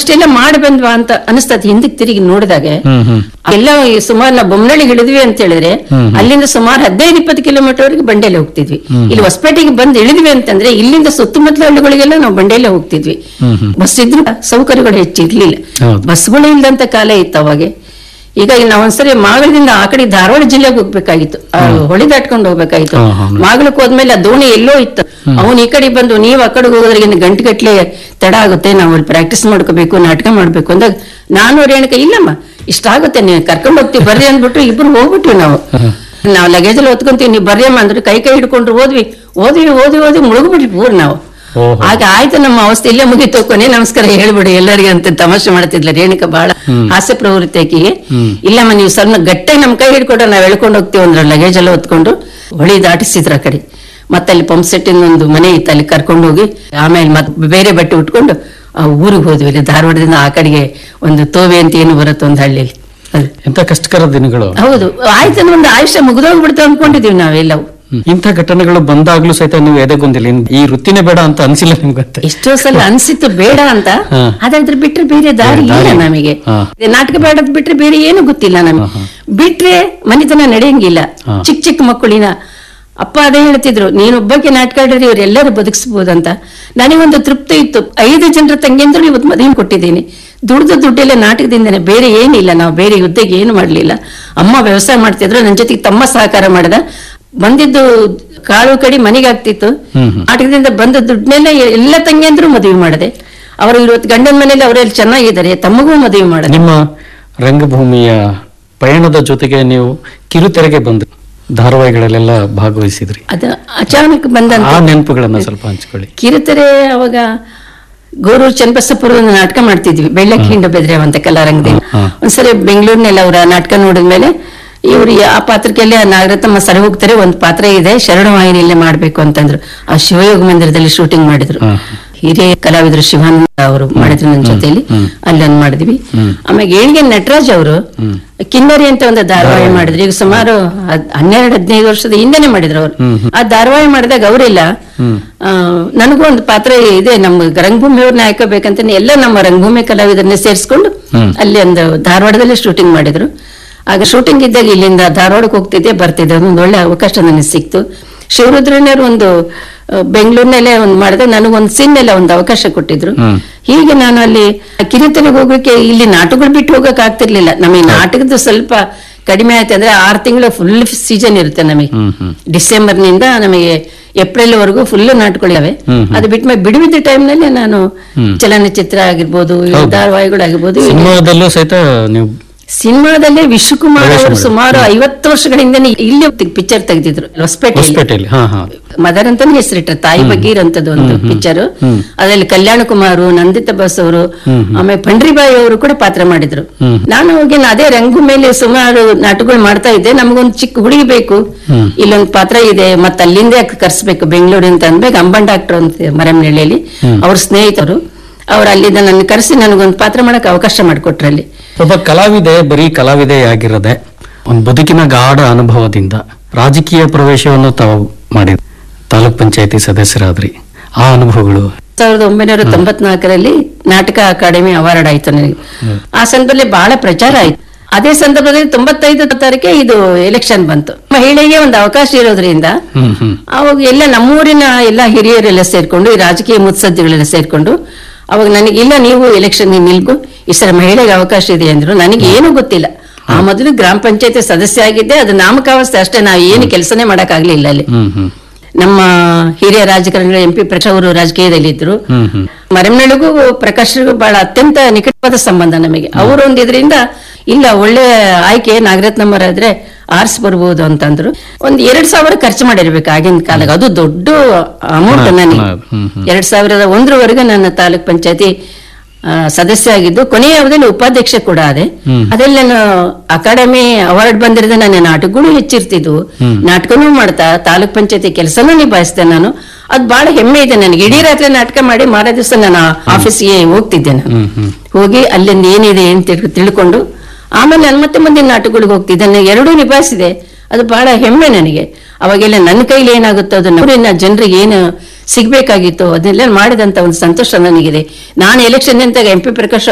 ಇಷ್ಟೆಲ್ಲ ಮಾಡಿ ಬಂದ್ವಾ ಅಂತ ಅನಿಸ್ತದೆ ಹಿಂದಕ್ಕೆ ತಿರುಗಿ ನೋಡಿದಾಗ ಹ್ಮ್ ಹ್ಮ್ ಎಲ್ಲ ಸುಮಾರು ನಾವು ಬೊಮ್ಮನಳ್ಳಿಗೆ ಇಳಿದ್ವಿ ಅಂತ ಹೇಳಿದ್ರೆ ಅಲ್ಲಿಂದ ಸುಮಾರು ಹದಿನೈದು ಇಪ್ಪತ್ತು ಕಿಲೋಮೀಟರ್ ವರೆಗೆ ಬಂಡೆಲೆ ಹೋಗ್ತಿದ್ವಿ ಇಲ್ಲಿ ಹೊಸಪೇಟೆಗೆ ಬಂದು ಇಳಿದ್ವಿ ಅಂತಂದ್ರೆ ಇಲ್ಲಿಂದ ಸುತ್ತಮುತ್ತಲ ಹಳ್ಳಿಗಳಿಗೆಲ್ಲ ನಾವು ಬಂಡೆಲೆ ಹೋಗ್ತಿದ್ವಿ ಬಸ್ ಇದ್ರು ಸೌಕರ್ಯಗಳು ಹೆಚ್ಚಿರ್ಲಿಲ್ಲ ಹೌದು. ಬಸ್ಗಳು ಇಲ್ದಂತ ಕಾಲ ಇತ್ತು ಅವಾಗೆ ಈಗ ಇಲ್ಲಿ ನಾವು ಒಂದ್ಸರಿ ಮಾಗಳದಿಂದ ಆ ಕಡೆ ಧಾರವಾಡ ಜಿಲ್ಲೆಗೆ ಹೋಗ್ಬೇಕಾಗಿತ್ತು ಆ ಹೊಳಿ ದಾಟ್ಕೊಂಡು ಹೋಗ್ಬೇಕಾಗಿತ್ತು ಹಾ, ಹಾ. ಮಾಗಳಕ್ಕೆ ಹೋದ್ಮೇಲೆ ಆ ದೋಣಿ ಎಲ್ಲೋ ಇತ್ತು ಅವನು ಈ ಕಡೆ ಬಂದು ನೀವು ಆ ಕಡೆ ಹೋಗೋದ್ರೆ ಇನ್ನು ಗಂಟೆಗಟ್ಲೆ ತಡ ಆಗುತ್ತೆ ನಾವು ಅಲ್ಲಿ ಪ್ರಾಕ್ಟೀಸ್ ಮಾಡ್ಕೋಬೇಕು ನಾಟಕ ಮಾಡ್ಬೇಕು ಅಂದಾಗ ನಾನು ರೇಣುಕ ಇಲ್ಲಮ್ಮ ಇಷ್ಟಾಗುತ್ತೆ ನೀವು ಕರ್ಕೊಂಡು ಹೋಗ್ತೀವಿ ಬರ್ರಿ ಅಂದ್ಬಿಟ್ಟು ಇಬ್ರು ಹೋಗ್ಬಿಟ್ವಿ ನಾವು ನಾವು ಲಗೇಜ್ ಅಲ್ಲಿ ಹೊತ್ಕೊಂತೀವಿ ನೀವು ಬರ್ರಿ ಅಮ್ಮ ಅಂದ್ರೆ ಕೈ ಕೈ ಹಿಡ್ಕೊಂಡ್ರು ಹೋದ್ವಿ ಓದ್ವಿ ಓದಿ ಓದಿ ಮುಳುಗ್ಬಿಟ್ವಿ ಪೂರ್ ನಾವು ಓಹೋ. ಆಗ ಆಯ್ತು ನಮ್ಮ ಅವಸ್ಥೆ ಇಲ್ಲೇ ಮುಗಿತು ಕೊನೆ ನಮಸ್ಕಾರ ಹೇಳ್ಬಿಡಿ ಎಲ್ಲರಿಗೆ ಅಂತ ತಮಾಷೆ ಮಾಡ್ತಿದ್ಲ ರೇಣುಕ ಬಹಳ ಹಾಸ್ಯ ಪ್ರವೃತ್ತಿ ಆಕಿಗೆ ಇಲ್ಲಮ್ಮ ನೀವು ಸ್ವಲ್ಪ ಗಟ್ಟಾಗಿ ನಮ್ ಕೈ ಹಿಡ್ಕೊಂಡು ನಾವ್ ಎಳ್ಕೊಂಡು ಹೋಗ್ತೀವಿ ಅಂದ್ರೆ ಲಗೇಜ್ ಎಲ್ಲ ಹೊತ್ಕೊಂಡು ಹೊಳಿ ದಾಟಿಸಿದ್ರ ಆ ಕಡೆ ಮತ್ತೆ ಅಲ್ಲಿ ಪಂಪ್ ಸೆಟ್ಟಿನ ಒಂದು ಮನೆ ಇತ್ತು ಅಲ್ಲಿ ಕರ್ಕೊಂಡು ಹೋಗಿ ಆಮೇಲೆ ಮತ್ತೆ ಬೇರೆ ಬಟ್ಟೆ ಉಟ್ಕೊಂಡು ಆ ಊರಿಗೆ ಹೋದ್ವಿ ಇಲ್ಲಿ ಧಾರವಾಡದಿಂದ ಆ ಕಡೆಗೆ ಒಂದು ತೋವೆ ಅಂತ ಏನು ಬರುತ್ತೆ ಒಂದು ಹಳ್ಳಿಯಲ್ಲಿ ಅದು. ಎಂತ ಕಷ್ಟಕರ ದಿನಗಳು ಹೌದು ಆಯ್ತು ಒಂದು ಆಯುಷ್ಯ ಮುಗಿದೋಗ್ಬಿಡ್ತು ಅನ್ಕೊಂಡಿದೀವಿ ನಾವೆಲ್ಲವು ಹ್ಮ್. ಇಂಥ ಘಟನೆಗಳು ಬಂದಾಗ್ಲೂ ಸಹಿತ ನೀವು ಎದೆಗೊಂದಿಲ್ಲ ಇನ್- ಈ ವೃತ್ತಿನೇ ಬೇಡ ಅಂತ ಅನ್ಸಿಲ್ಲ ನಿಮ್ಗಂತೆ ಎಷ್ಟೋ ಸಲ ಅನ್ಸಿತ್ತು ಬೇಡ ಅಂತ ಹಾ. ಅದಾದ್ರೆ ಬಿಟ್ರೆ ಬೇರೆ ದಾರಿ ಇಲ್ಲ ದಾರಿ. ನಮಗೆ ಹಾ. ಇದು ನಾಟಕ ಬೇಡದ್ ಬಿಟ್ರೆ ಬೇರೆ ಏನು ಗೊತ್ತಿಲ್ಲ ನಮಗೆ ಬಿಟ್ರೆ ಮನೆತನ ನಡೆಯಂಗಿಲ್ಲ ಹಾ. ಚಿಕ್ಕ ಚಿಕ್ಕ ಮಕ್ಕಳಿನ ಅಪ್ಪ ಅದೇ ಹೇಳ್ತಿದ್ರು ನೀನೊಬ್ಬಕ್ಕೆ ನಾಟಕ ಆಡಿದ್ರೆ ಇವರೆಲ್ಲರೂ ಬದುಕಿಸ್ಬೋದಂತ ನನಗೊಂದು ತೃಪ್ತಿ ಇತ್ತು ಐದು ಜನರ ತಂಗಿಯಂದ್ರು ಇವತ್ತು ಮದುವೆ ಕೊಟ್ಟಿದ್ದೀನಿ ದುಡ್ದು ದುಡ್ಡೆಲ್ಲ ನಾಟಕದಿಂದನೇ ಬೇರೆ ಏನಿಲ್ಲ ನಾವು ಬೇರೆ ಯುದ್ಧಕ್ಕೆ ಏನು ಮಾಡ್ಲಿಲ್ಲ ಅಮ್ಮ ವ್ಯವಸಾಯ ಮಾಡ್ತಿದ್ರು ನನ್ನ ಜೊತೆಗೆ ತಮ್ಮ ಸಹಕಾರ ಮಾಡಿದ ಬಂದಿದ್ದು ಕಾಳು ಕಡಿ ಮನೆಗೆ ಆಗ್ತಿತ್ತು ಹ್ಮ್ ಹ್ಮ್. ನಾಟಕದಿಂದ ಬಂದ ದುಡ್ಡನ್ನೆಲ್ಲ ಎಲ್ಲ ತಂಗಿಯಂದ್ರು ಮದುವೆ ಮಾಡಿದೆ ಅವರು ಇವತ್ತು ಗಂಡನ ಮನೇಲಿ ಅವರೆಲ್ಲ ಚೆನ್ನಾಗಿದ್ದಾರೆ ತಮ್ಮಗೂ ಮದುವೆ ಮಾಡಿದೆ ನಿಮ್ಮ ರಂಗಭೂಮಿಯ ಪಯಣದ ಜೊತೆಗೆ ನೀವು ಕಿರುತೆರೆಗೆ ಬಂದು ಧಾರಾವಾಹಿಗಳಲ್ಲೆಲ್ಲ ಭಾಗವಹಿಸಿದ್ರಿ ಅದು ಅಚಾನಕ್ ಬಂದಂತ ಆ ನೆನಪುಗಳನ್ನ ಸ್ವಲ್ಪ ಹಂಚ್ಕೊಳ್ಳಿ ಕಿರುತೆರೆ ಅವಾಗ ಗೌರೂರು ಚನ್ನಬಸಪ್ಪರು ಒಂದು ನಾಟಕ ಮಾಡ್ತಿದ್ವಿ ಬೆಳ್ಳಕ್ಕಿ ಹಿಂಡ ಬೆದ್ರೇವ ಅಂತ ಕಲಾರಂಗದಲ್ಲಿ ಹಾ. ಒಂದ್ಸರಿ ಬೆಂಗಳೂರಿನಲ್ಲಿ ಅವರ ನಾಟಕ ನೋಡಿದ್ಮೇಲೆ ಇವ್ರು ಆ ಪಾತ್ರಕ್ಕೆಲ್ಲ ನಾಗರತ್ನಮ್ಮ ಸರಿ ಹೋಗ್ತಾರೆ ಒಂದ್ ಪಾತ್ರ ಇದೆ ಶರಣ ವಾಹಿನಿಯಲ್ಲೇ ಮಾಡ್ಬೇಕು ಅಂತಂದ್ರು ಆ ಶಿವಯೋಗ ಮಂದಿರದಲ್ಲಿ ಶೂಟಿಂಗ್ ಮಾಡಿದ್ರು ಹಾ. ಹಿರಿಯ ಕಲಾವಿದರು ಶಿವಾನಂದ ಅವರು ಮಾಡಿದ್ರು ನನ್ನ ಜೊತೆಲಿ ಅಲ್ಲೊಂದ್ ಮಾಡಿದ್ವಿ ಆಮೇಲೆ ಏಳಿಗೆ ನಟರಾಜ್ ಅವರು ಕಿನ್ನರಿ ಅಂತ ಒಂದು ಧಾರಾವಾಹಿ ಮಾಡಿದ್ರು ಈಗ ಸುಮಾರು ಹದ್- ಹನ್ನೆರಡು ಹದಿನೈದು ವರ್ಷದ ಹಿಂದೆನೆ ಮಾಡಿದ್ರು ಅವ್ರು ಆ ಧಾರಾವಾಹಿ ಮಾಡಿದಾಗ ಅವರಿಲ್ಲ ಆ, ನನಗೂ ಒಂದು ಪಾತ್ರ ಇದೆ ನಮ್ಮ ರಂಗಭೂಮಿಯವ್ರನ್ನ ಹಾಕೋಬೇಕಂತ ಎಲ್ಲ ನಮ್ಮ ರಂಗಭೂಮಿ ಕಲಾವಿದರನ್ನೇ ಸೇರಿಸ್ಕೊಂಡು ಅಲ್ಲಿ ಒಂದು ಧಾರವಾಡದಲ್ಲೇ ಶೂಟಿಂಗ್ ಮಾಡಿದ್ರು ಆಗ ಶೂಟಿಂಗ್ ಇದ್ದಾಗ ಇಲ್ಲಿಂದ ಧಾರವಾಡಕ್ಕೆ ಹೋಗ್ತಿದ್ದೆ ಬರ್ತಿದ್ದೆ ಒಂದು ಒಳ್ಳೆ ಅವಕಾಶ ನನಗೆ ಸಿಕ್ತು ಶಿವರುದ್ರನವರು ಒಂದು ಆ, ಬೆಂಗಳೂರಿನಲ್ಲೇ ಒಂದು ಮಾಡಿದಾಗ ನನಗೊಂದು ಸೀನ್ ಎಲ್ಲ ಒಂದು ಅವಕಾಶ ಕೊಟ್ಟಿದ್ರು ಹೀಗೆ ನಾನು ಅಲ್ಲಿ ಕಿರುತೆರೆಗೆ ಹೋಗ್ಲಿಕ್ಕೆ ಇಲ್ಲಿ ನಾಟಕಗಳು ಬಿಟ್ಟು ಹೋಗಕ್ ಆಗ್ತಿರ್ಲಿಲ್ಲ ನಮಗೆ ನಾಟಕದ ಸ್ವಲ್ಪ ಕಡಿಮೆ ಆಯ್ತು ಅಂದ್ರೆ ಆರು ತಿಂಗಳು ಫುಲ್ ಸೀಸನ್ ಇರುತ್ತೆ ನಮಗೆ ಡಿಸೆಂಬರ್ ನಿಂದ ನಮಗೆ ಏಪ್ರಿಲ್ ವರೆಗೂ ಫುಲ್ ನಾಟಕಗಳಿವೆ ಅದು ಬಿಟ್ಟ ಮೇಲೆ ಬಿಡುವಿದ್ದ time ನಲ್ಲಿ ನಾನು ಚಲನಚಿತ್ರ ಆಗಿರ್ಬೋದು ಈ ಧಾರಾವಾಹಿಗಳಾಗಿರ್ಬೋದು ಸಿನಿಮಾದಲ್ಲೂ ಸಹಿತ ನೀವು ಸಿನಿಮಾದಲ್ಲೇ ವಿಶ್ವಕುಮಾರ್ ಅವರು ಸುಮಾರು ಐವತ್ತು ವರ್ಷಗಳ ಹಿಂದೆ ಇಲ್ಲಿ ಪಿಕ್ಚರ್ ತೆಗೆದಿದ್ರು ಹೊಸಪೇಟೆ ಹೊಸಪೇಟೆಯಲ್ಲಿ ಹಾ ಹಾ ಮದರ್ ಅಂತಾನೆ ಹೆಸರಿಟ್ರು ತಾಯಿ ಬಗ್ಗೆ ಇರೋಂಥದ್ದು ಒಂದು ಪಿಕ್ಚರ್ ಅದ್ರಲ್ಲಿ ಕಲ್ಯಾಣ ಕುಮಾರು ನಂದಿತ ಬಸ್ ಅವರು ಆಮೇಲೆ ಪಂಡ್ರಿಬಾಯಿ ಅವರು ಕೂಡ ಪಾತ್ರ ಮಾಡಿದ್ರು ನಾನು ಹೋಗಿ ಅದೇ ರಂಗು ಮೇಲೆ ಸುಮಾರು ನಾಟಕಗಳು ಮಾಡ್ತಾ ಇದ್ದೆ ನಮಗೊಂದು ಚಿಕ್ಕ ಹುಡುಗಿ ಬೇಕು ಇಲ್ಲೊಂದು ಪಾತ್ರ ಇದೆ ಮತ್ತೆ ಅಲ್ಲಿಂದ ಕರ್ಸ್ಬೇಕು ಬೆಂಗಳೂರು ಅಂತ ಅಂದ್ಬೇಕು ಅಂಬನ್ ಡಾಕ್ಟರ್ ಅಂತ ಮರಮನಹಳ್ಳಿಯಲ್ಲಿ ಅವ್ರ ಸ್ನೇಹಿತರು ಅವ್ರು ಅಲ್ಲಿಂದ ನನ್ನ ಕರೆಸಿ ನನಗೊಂದು ಪಾತ್ರ ಮಾಡಕ್ ಅವಕಾಶ ಮಾಡಿಕೊಟ್ರು ಅಲ್ಲಿ ಒಬ್ಬ ಕಲಾವಿದೆ ಬರೀ ಕಲಾವಿದೆ ಆಗಿರದೆ ಒಂದು ಬದುಕಿನ ಗಾಢ ಅನುಭವದಿಂದ ರಾಜಕೀಯ ಪ್ರವೇಶವನ್ನು ತಾವು ಮಾಡಿದ್ರಿ ತಾಲೂಕ್ ಪಂಚಾಯತಿ ಸದಸ್ಯರಾದ್ರಿ ಆ ಅನುಭವಗಳು ಸಾವಿರದ ಒಂಬೈನೂರ ತೊಂಬತ್ನಾಲ್ಕರಲ್ಲಿ ನಾಟಕ ಅಕಾಡೆಮಿ ಅವಾರ್ಡ್ ಆಯ್ತು ನನಗೆ ಆ ಸಂದರ್ಭದಲ್ಲಿ ಬಹಳ ಪ್ರಚಾರ ಆಯ್ತು ಅದೇ ಸಂದರ್ಭದಲ್ಲಿ ತೊಂಬತ್ತೈದು ತಾರೀಕೆ ಇದು ಎಲೆಕ್ಷನ್ ಬಂತು ಮಹಿಳೆಗೆ ಒಂದು ಅವಕಾಶ ಇರೋದ್ರಿಂದ ಹ್ಮ್ ಹ್ಮ್ ಅವಾಗ ಎಲ್ಲ ನಮ್ಮೂರಿನ ಎಲ್ಲ ಹಿರಿಯರೆಲ್ಲ ಸೇರ್ಕೊಂಡು ಈ ರಾಜಕೀಯ ಮುತ್ಸದ್ದಿಗಳೆಲ್ಲ ಸೇರ್ಕೊಂಡು ಅವಾಗ ನನಗೆ ಇಲ್ಲ ನೀವು ಎಲೆಕ್ಷನ್ ನಿಲ್ಗು ಈ ಸಲ ಮಹಿಳೆಗೆ ಅವಕಾಶ ಇದೆ ಅಂದ್ರು ನನಗೆ ಏನು ಗೊತ್ತಿಲ್ಲ ಆ ಮೊದಲು ಗ್ರಾಮ ಪಂಚಾಯತಿ ಸದಸ್ಯ ಆಗಿದ್ದೆ ಅದು ನಾಮಕಾವಸ್ಥೆ ಅಷ್ಟೇ ನಾವು ಏನು ಕೆಲಸನೇ ಮಾಡಕ್ ಆಗ್ಲಿಲ್ಲ ಅಲ್ಲಿ ಹ್ಮ್ ಹ್ಮ್ ನಮ್ಮ ಹಿರಿಯ ರಾಜಕಾರಣಿಗಳು ಎಂ ಪಿ ಪ್ರಕಾಶ್ ಅವರು ರಾಜಕೀಯದಲ್ಲಿ ಇದ್ರು ಹ್ಮ್ ಹ್ಮ್ ಮರೆಮನೆಳಿಗೂ ಪ್ರಕಾಶ್ರಿಗೂ ಬಹಳ ಅತ್ಯಂತ ನಿಕಟವಾದ ಸಂಬಂಧ ನಮಗೆ ಅವರು ಒಂದು ಇದರಿಂದ ಇಲ್ಲ ಒಳ್ಳೆ ಆಯ್ಕೆ ನಾಗರತ್ನಮ್ಮರಾದ್ರೆ ಆರ್ಸ್ ಬರ್ಬೋದು ಅಂತಂದ್ರು ಒಂದ್ ಎರಡ್ ಸಾವಿರ ಖರ್ಚು ಮಾಡಿರ್ಬೇಕು ಆಗಿನ ಕಾಲಕ್ಕೆ ಅದು ದೊಡ್ಡ ಅಮೌಂಟ್ ನನಗೆ ಹ್ಮ್, ಎರಡ್ ಸಾವಿರದ ಒಂದರವರೆಗೆ ನನ್ನ ತಾಲೂಕ್ ಪಂಚಾಯತಿ ಸದಸ್ಯ ಆಗಿದ್ದು ಕೊನೆಯ ಅವಧಿಯಲ್ಲಿ ಉಪಾಧ್ಯಕ್ಷ ಕೂಡ ಅದೇ ಅದೆಲ್ಲ ನಾನು ಅಕಾಡೆಮಿ ಅವಾರ್ಡ್ ಬಂದಿರೋದು ನನ್ನ ನಾಟಕಗಳು ಹೆಚ್ಚಿರ್ತಿದ್ವು ನಾಟಕನೂ ಮಾಡ್ತಾ ತಾಲೂಕ್ ಪಂಚಾಯತಿ ಕೆಲಸನೂ ನಿಭಾಯಿಸಿದೆ ನಾನು ಅದ್ ಬಹಳ ಹೆಮ್ಮೆ ಇದೆ ನನಗೆ ಇಡೀ ರಾತ್ರಿ ನಾಟಕ ಮಾಡಿ ಮಾರ ದಿವಸ ನಾನು ಆಫೀಸ್ಗೆ ಹೋಗ್ತಿದ್ದೆ ನಾನು ಹ್ಮ್ ಹ್ಮ್ ಹೋಗಿ ಅಲ್ಲಿಂದ ಏನಿದೆ ಅಂತ ತಿಳ್- ತಿಳ್ಕೊಂಡು ಆಮೇಲೆ ನಾನು ಮತ್ತೆ ಮುಂದಿನ ನಾಟಕಗಳಿಗೆ ಹೋಗ್ತಿದ್ದೆ ನಾನು ಎರಡೂ ನಿಭಾಯಿಸಿದೆ ಅದು ಬಹಳ ಹೆಮ್ಮೆ ನನಗೆ ಅವಾಗೆಲ್ಲ ನನ್ನ ಕೈಲಿ ಏನಾಗುತ್ತೋ ಅದನ್ನ ಊರಿನ ಜನರಿಗೆ ಏನು ಸಿಗ್ಬೇಕಾಗಿತ್ತು ಅದನ್ನೆಲ್ಲ ಮಾಡಿದಂತ ಒಂದು ಸಂತೋಷ ನನಗಿದೆ ನಾನು ಎಲೆಕ್ಷನ್ ನಿಂತಾಗ ಎಂ ಪಿ ಪ್ರಕಾಶ್